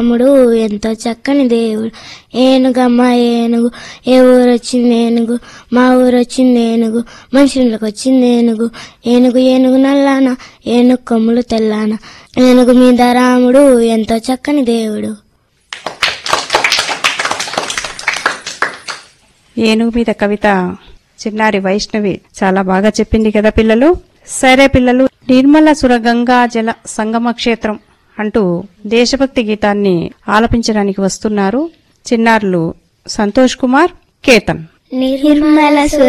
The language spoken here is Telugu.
రాముడు ఎంతో చక్కని దేవుడు ఏనుగమ్మ ఏనుగు ఏ ఊరు వచ్చింది ఏనుగు మా ఊరు వచ్చింది ఏనుగు మనుషులకు వచ్చింది ఏనుగు ఏనుగు ఏనుగు నల్లాన ఏనుగు కొమ్ములు తెల్లాన ఏనుగు మీద రాముడు ఎంతో చక్కని దేవుడు ఏనుగు మీద కవిత చిన్నారి వైష్ణవి చాలా బాగా చెప్పింది కదా పిల్లలు సరే పిల్లలు నిర్మల సురగంగా జల సంగమ క్షేత్రం అంటూ దేశభక్తి గీతాన్ని ఆలపించడానికి వస్తున్నారు చిన్నారులు సంతోష్ కుమార్ కేతన్ నిర్మల